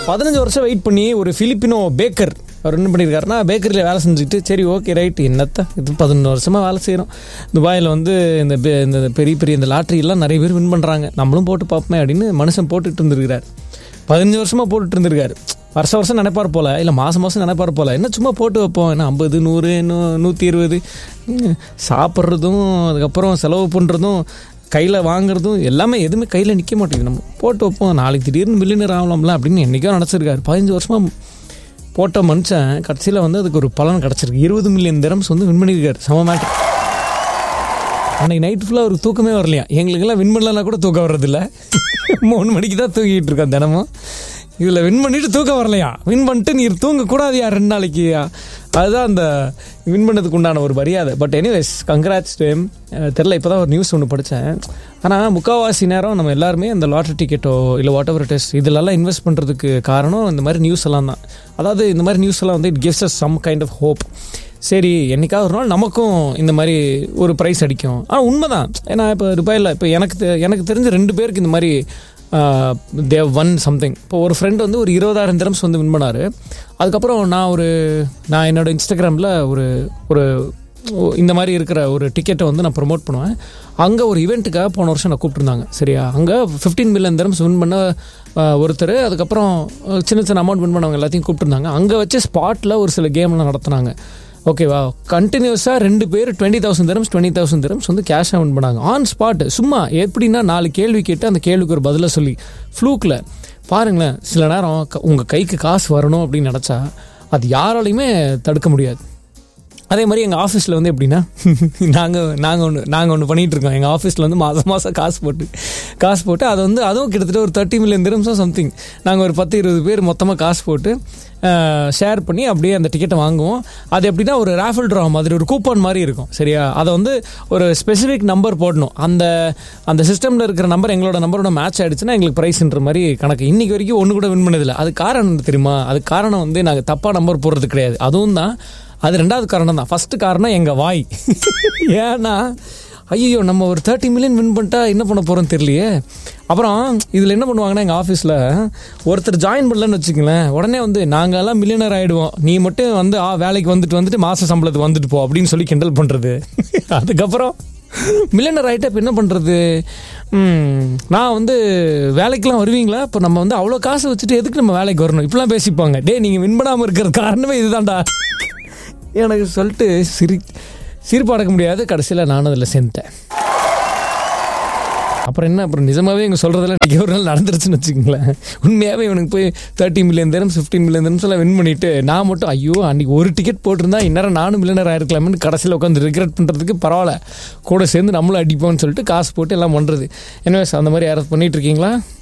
பதினஞ்சு வருஷம் வெயிட் பண்ணி ஒரு பிலிப்பினோ பேக்கர் அவர் என்ன பண்ணியிருக்காருன்னா பேக்கரியில் வேலை செஞ்சுட்டு சரி ஓகே ரைட் என்னத்த இது பதினொன்று வருஷமாக வேலை செய்கிறோம் துபாயில் வந்து இந்த பே- இந்த பெரிய பெரிய இந்த லாட்ரி எல்லாம் நிறைய பேர் வின் பண்ணுறாங்க நம்மளும் போட்டு பார்ப்போமே அப்படின்னு மனுஷன் போட்டுட்டு இருந்திருக்கிறார் பதினஞ்சு வருஷமாக போட்டுட்டு இருந்திருக்காரு வருஷம் வருஷம் நினைப்பார் போல இல்லை மாதம் மாதம் நினைப்பார் போல என்ன சும்மா போட்டு வைப்போம் என்ன ஐம்பது நூறு இன்னும் நூற்றி இருபது ம், சாப்பிட்றதும் அதுக்கப்புறம் செலவு பண்ணுறதும் கையில் வாங்குறதும் எல்லாமே எதுவுமே கையில் நிற்க மாட்டேங்குது நம்ம போட்டு வைப்போம் நாளைக்கு திடீர்னு மில்லினர் ஆகலாம்ல அப்படின்னு என்றைக்கோ நினச்சிருக்காரு பதினஞ்சு வருஷமாக போட்ட மனுஷன் கடைசியில் வந்து அதுக்கு ஒரு பலன் கிடச்சிருக்கு இருபது மில்லியன் திரம்ஸ் வந்து வின் பண்ணியிருக்காரு சம மேட்டர் அன்னைக்கு நைட் ஃபுல்லாக அவருக்கு தூக்கமே வரலையா எங்களுக்கெல்லாம் வின் பண்ணலன்னா கூட தூக்கம் வர்றதில்ல மூணு மணிக்கு தான் தூங்கிட்டு இருக்கோம் தினமும் இதில் வின் பண்ணிட்டு தூக்கம் வரலையா வின் பண்ணிட்டு நீ தூங்கக்கூடாதியா ரெண்டு நாளைக்கு அதுதான் அந்த வின் பண்ணதுக்கு உண்டான ஒரு மரியாதை பட் எனிவேஸ் கங்க்ராட்ஸ் டைம் தெரில இப்போ தான் ஒரு நியூஸ் ஒன்று படித்தேன் ஆனால் முக்கால்வாசி நேரம் நம்ம எல்லாருமே அந்த லாட்டரி டிக்கெட்டோ இல்லை வாட் எவர் டெஸ்ட் இதிலெல்லாம் இன்வெஸ்ட் பண்ணுறதுக்கு காரணம் இந்த மாதிரி நியூஸ் எல்லாம் தான் அதாவது இந்த மாதிரி நியூஸ் எல்லாம் வந்து it gives us some kind of hope சரி என்னைக்காவது ஒரு நாள் நமக்கும் இந்த மாதிரி ஒரு ப்ரைஸ் அடிக்கும் ஆனால் உண்மைதான் ஏன்னா இப்போ துபாயில் இப்போ எனக்கு தெ- எனக்கு தெரிஞ்ச ரெண்டு பேருக்கு இந்த மாதிரி தேவ் ஒன் சம்திங் இப்போ ஒரு ஃப்ரெண்ட் வந்து ஒரு இருபதாயிரம் திரம்ஸ் வந்து வின் பண்ணார் அதுக்கப்புறம் நான் ஒரு நான் என்னோட இன்ஸ்டாகிராமில் ஒரு ஒரு ஓ- இந்த மாதிரி இருக்கிற ஒரு டிக்கெட்டை வந்து நான் ப்ரொமோட் பண்ணுவேன் அங்கே ஒரு ஈவெண்ட்டுக்காக போன வருஷம் நான் கூப்பிட்டுருந்தாங்க சரியா அங்கே ஃபிஃப்டீன் மில்லியன் திரம்ஸ் வின் பண்ண அஹ், ஒருத்தர் அதுக்கப்புறம் அஹ், சின்ன சின்ன அமௌண்ட் வின் பண்ணவங்க எல்லாத்தையும் கூப்பிட்டுருந்தாங்க அங்கே வச்சு ஸ்பாட்டில் ஒரு சில கேம்லாம் நடத்துனாங்க ஓகேவா கண்டினியூஸாக ரெண்டு பேர் twenty thousand dirhams twenty thousand dirhams வந்து கேஷாக வின் பண்ணாங்க ஆன் ஸ்பாட் சும்மா எப்படின்னா நாலு கேள்வி கேட்டு அந்த கேள்விக்கு ஒரு பதிலை சொல்லி ஃப்ளூக்கில் பாருங்களேன் சில நேரம் உங்கள் கைக்கு காசு வரணும் அப்படின்னு நினச்சா அது யாராலையுமே தடுக்க முடியாது அதே மாதிரி எங்கள் ஆஃபீஸில் வந்து எப்படின்னா நாங்கள் நாங்கள் ஒன்று நாங்கள் ஒன்று பண்ணிகிட்டு இருக்கோம் எங்கள் ஆஃபீஸில் வந்து மாதம் மாதம் காசு போட்டு காசு போட்டு அது வந்து அதுவும் கிட்டத்தட்ட ஒரு தேர்ட்டி மில்லியன் திரம்ஸோ சம்திங் நாங்கள் ஒரு பத்து இருபது பேர் மொத்தமாக காசு போட்டு ஷேர் பண்ணி அப்படியே அந்த டிக்கெட்டை வாங்குவோம் அது எப்படின்னா ஒரு ராஃபிள் ட்ரா மாதிரி ஒரு கூப்பன் மாதிரி இருக்கும் சரியா அதை வந்து ஒரு ஸ்பெசிஃபிக் நம்பர் போடணும் அந்த அந்த சிஸ்டமில் இருக்கிற நம்பர் எங்களோட நம்பரோட மேட்ச் ஆயிடுச்சுன்னா எங்களுக்கு ப்ரைஸ்ன்ற மாதிரி கணக்கு இன்னைக்கு வரைக்கும் ஒன்று கூட வின் பண்ணதில்லை அது காரணம் என்ன தெரியுமா அது காரணம் வந்து நாங்கள் தப்பாக நம்பர் போடுறது கிடையாது அதுவும் தான் அது ரெண்டாவது காரணம் தான் ஃபர்ஸ்ட் காரணம் எங்கள் வாய் ஏன்னா ஐயோ நம்ம ஒரு தேர்ட்டி மில்லியன் வின் பண்ணிட்டா என்ன பண்ண போகிறோம் தெரியலையே அப்புறம் இதில் என்ன பண்ணுவாங்கன்னா எங்கள் ஆஃபீஸில் ஒருத்தர் ஜாயின் பண்ணலன்னு வச்சுக்கங்களேன் உடனே வந்து நாங்கெல்லாம் மில்லியனர் ஆகிடுவோம் நீ மட்டும் வந்து ஆ வேலைக்கு வந்துட்டு வந்துட்டு மாத சம்பளத்துக்கு வந்துட்டு போ அப்படின்னு சொல்லி கிண்டல் பண்ணுறது அதுக்கப்புறம் மில்லியனர் ஆகிட்டா இப்போ என்ன பண்ணுறது நான் வந்து வேலைக்கெலாம் வருவீங்களா இப்போ நம்ம வந்து அவ்வளோ காசு வச்சுட்டு எதுக்கு நம்ம வேலைக்கு வரணும் இப்படிலாம் பேசிப்பாங்க டேய் நீங்கள் வின் பண்ணாமல் இருக்கிற காரணமே இதுதான்டா எனக்கு சொல்லிட்டு சிரி சிரிப்பு அடக்க முடியாது கடைசியில் நானும் அதில் சேர்ந்துட்டேன் அப்புறம் என்ன அப்புறம் நிஜமாவே இவங்க சொல்கிறதெல்லாம் இன்றைக்கி ஒரு நாள் நடந்துருச்சுன்னு வச்சுக்கோங்களேன் உண்மையாகவே இவனுக்கு போய் thirty million dirham fifteen million dirhams எல்லாம் வின் பண்ணிட்டு நான் மட்டும் ஐயோ அன்றைக்கி ஒரு டிக்கெட் போட்டிருந்தா இந்நேரம் நானும் மில்லியனர் ஆயிருக்கலாம்னு கடைசியில் உட்காந்து ரிக்ரெட் பண்ணுறதுக்கு பரவாயில்ல கூட சேர்ந்து நம்மளும் அடிப்போம்னு சொல்லிட்டு காசு போட்டு எல்லாம் பண்ணுறது என்ன அந்த மாதிரி யாராவது பண்ணிட்டு இருக்கீங்களா